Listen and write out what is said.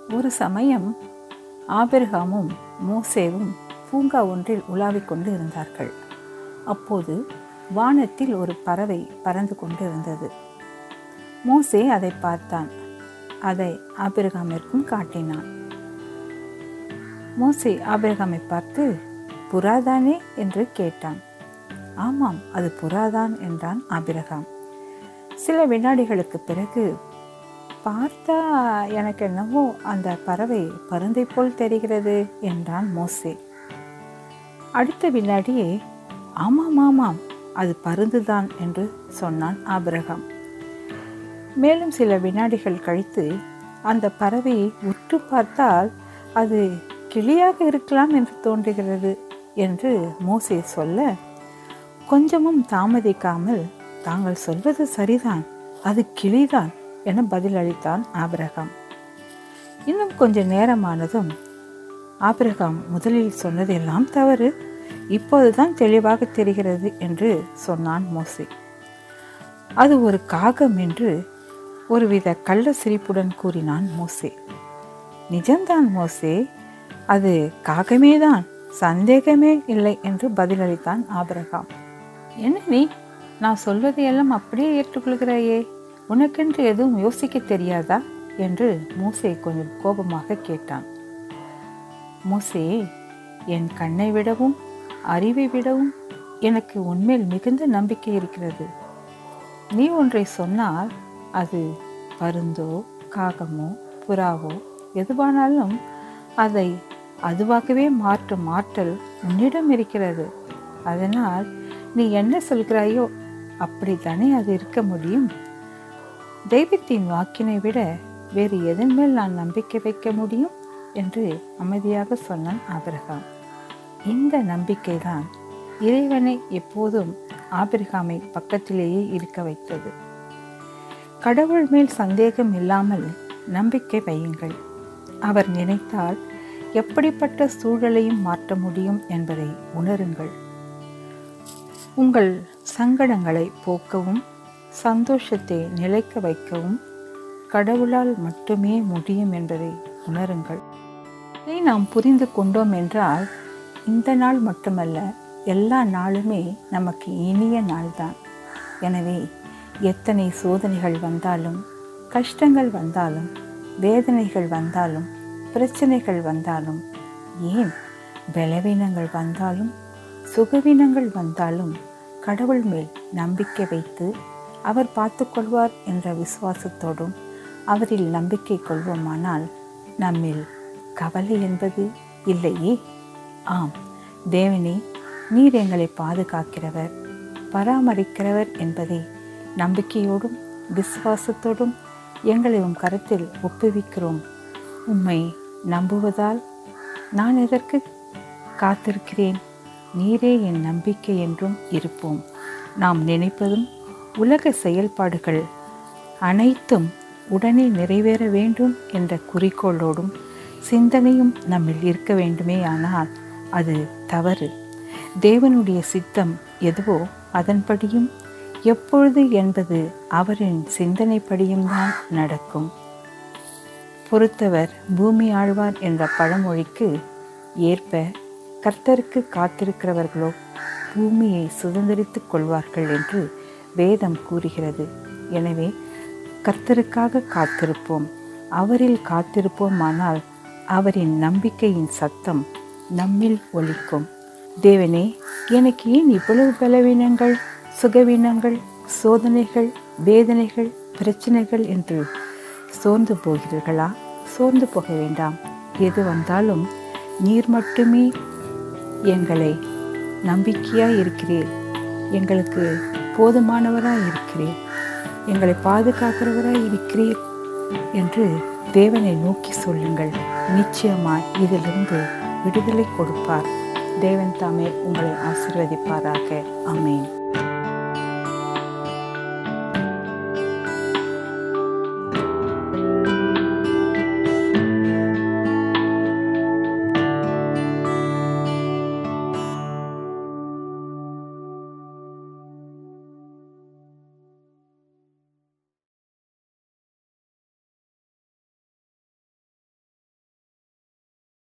ஒரு சமயம் ஆபிரகாமும் மோசேவும் பூங்கா ஒன்றில் உலாவிக் கொண்டு இருந்தார்கள் அப்போது வானத்தில் ஒரு பறவை பறந்து கொண்டு இருந்தது மோசே அதை பார்த்தான் அதை ஆபிரகாமிற்கும் காட்டினான் மோசே ஆபிரகாமை பார்த்து புறாதானே என்று கேட்டான் ஆமாம் அது புறாதான் என்றான் ஆபிரகாம் சில வினாடிகளுக்கு பிறகு பார்த்தா எனக்கு என்னவோ அந்த பறவை பருந்தை போல் தெரிகிறது என்றான் மோசே அடுத்த வினாடியே ஆமாம் ஆமாம் அது பருந்துதான் என்று சொன்னான் ஆபிரகாம் மேலும் சில வினாடிகள் கழித்து அந்த பறவையை உற்று பார்த்தால் அது கிளியாக இருக்கலாம் என்று தோன்றுகிறது என்று மோசே சொல்ல கொஞ்சமும் தாமதிக்காமல் தாங்கள் சொல்வது சரிதான் அது கிளிதான் என பதிலளித்தான் ஆபிரகாம் இன்னும் கொஞ்ச நேரமானதும் ஆபிரகாம் முதலில் சொன்னதெல்லாம் தவறு இப்போதுதான் தெளிவாக தெரிகிறது என்று சொன்னான் மோசே அது ஒரு காகம் என்று ஒருவித கள்ள சிரிப்புடன் கூறினான் மோசே நிஜம்தான் மோசே அது காகமேதான் சந்தேகமே இல்லை என்று பதிலளித்தான் ஆபிரகாம் என்ன நீ நான் சொல்வதையெல்லாம் அப்படியே ஏற்றுக்கொள்கிறாயே உனக்கென்று எதுவும் யோசிக்க தெரியாதா என்று மோசே கொஞ்சம் கோபமாக கேட்டான் மோசே என் கண்ணை விடவும் அறிவை விடவும் எனக்கு உன்மேல் மிகுந்த நம்பிக்கை இருக்கிறது நீ ஒன்றை சொன்னால் அது பருந்தோ காகமோ புறாவோ எதுவானாலும் அதை அதுவாகவே மாற்றும் ஆற்றல் உன்னிடம் இருக்கிறது அதனால் நீ என்ன சொல்கிறாயோ அப்படித்தானே அது இருக்க முடியும் தெய்வத்தின் வாக்கினை விட வேறு எதன் மேல் நான் நம்பிக்கை வைக்க முடியும் என்று அமைதியாக சொன்னான் ஆபிரகாம் இந்த நம்பிக்கைதான் இறைவனை எப்போதும் ஆபிரகாமை பக்கத்திலேயே இருக்க வைத்தது கடவுள் மேல் சந்தேகம் இல்லாமல் நம்பிக்கை வையுங்கள் அவர் நினைத்தால் எப்படிப்பட்ட சூழலையும் மாற்ற முடியும் என்பதை உணருங்கள் உங்கள் சங்கடங்களை போக்கவும் சந்தோஷத்தை நிலைக்க வைக்கவும் கடவுளால் மட்டுமே முடியும் என்பதை உணருங்கள் இதை நாம் புரிந்து கொண்டோம் என்றால் இந்த நாள் மட்டுமல்ல எல்லா நாளுமே நமக்கு இனிய நாள்தான் எனவே எத்தனை சோதனைகள் வந்தாலும் கஷ்டங்கள் வந்தாலும் வேதனைகள் வந்தாலும் பிரச்சனைகள் வந்தாலும் ஏன் பலவீனங்கள் வந்தாலும் சுகவீனங்கள் வந்தாலும் கடவுள் மேல் நம்பிக்கை வைத்து அவர் பார்த்து கொள்வார் என்ற விசுவாசத்தோடும் அவரில் நம்பிக்கை கொள்வோமானால் நம்மில் கவலை என்பது இல்லையே ஆம் தேவனே நீர் எங்களை பாதுகாக்கிறவர் பராமரிக்கிறவர் என்பதை நம்பிக்கையோடும் விசுவாசத்தோடும் எங்களை உம் கருத்தில் ஒப்புவிக்கிறோம் உம்மை நம்புவதால் நான் எதற்கு காத்திருக்கிறேன் நீரே என் நம்பிக்கை என்றும் இருப்போம் நாம் நினைப்பதும் உலக செயல்பாடுகள் அனைத்தும் உடனே நிறைவேற வேண்டும் என்ற குறிக்கோளோடும் சிந்தனையும் நம்மில் இருக்க வேண்டுமே ஆனால் அது தவறு தேவனுடைய சித்தம் எதுவோ அதன்படியும் எப்பொழுது என்பது அவரின் சிந்தனைப்படியும் தான் நடக்கும் பொறுத்தவர் பூமி ஆழ்வார் என்ற பழமொழிக்கு ஏற்ப கர்த்தருக்கு காத்திருக்கிறவர்களோ பூமியை சுதந்திரித்துக் கொள்வார்கள் என்று வேதம் கூறுகிறது எனவே கர்த்தருக்காக காத்திருப்போம் அவரில் காத்திருப்போமானால் அவரின் நம்பிக்கையின் சத்தம் நம்மில் ஒலிக்கும் தேவனே எனக்கு ஏன் இவ்வளவு பலவீனங்கள் சுகவீனங்கள் சோதனைகள் வேதனைகள் பிரச்சனைகள் என்று சோர்ந்து போகிறீர்களா சோர்ந்து போக வேண்டாம் எது வந்தாலும் நீர் மட்டுமே எங்களை நம்பிக்கையாக இருக்கிறீர் எங்களுக்கு போதுமானவராக இருக்கிறீர் எங்களை பாதுகாக்கிறவராய் இருக்கிறீர் என்று தேவனை நோக்கி சொல்லுங்கள் நிச்சயமாய் இதிலிருந்து விடுதலை கொடுப்பார் தேவன் தாமே உங்களை ஆசீர்வதிப்பாராக ஆமென்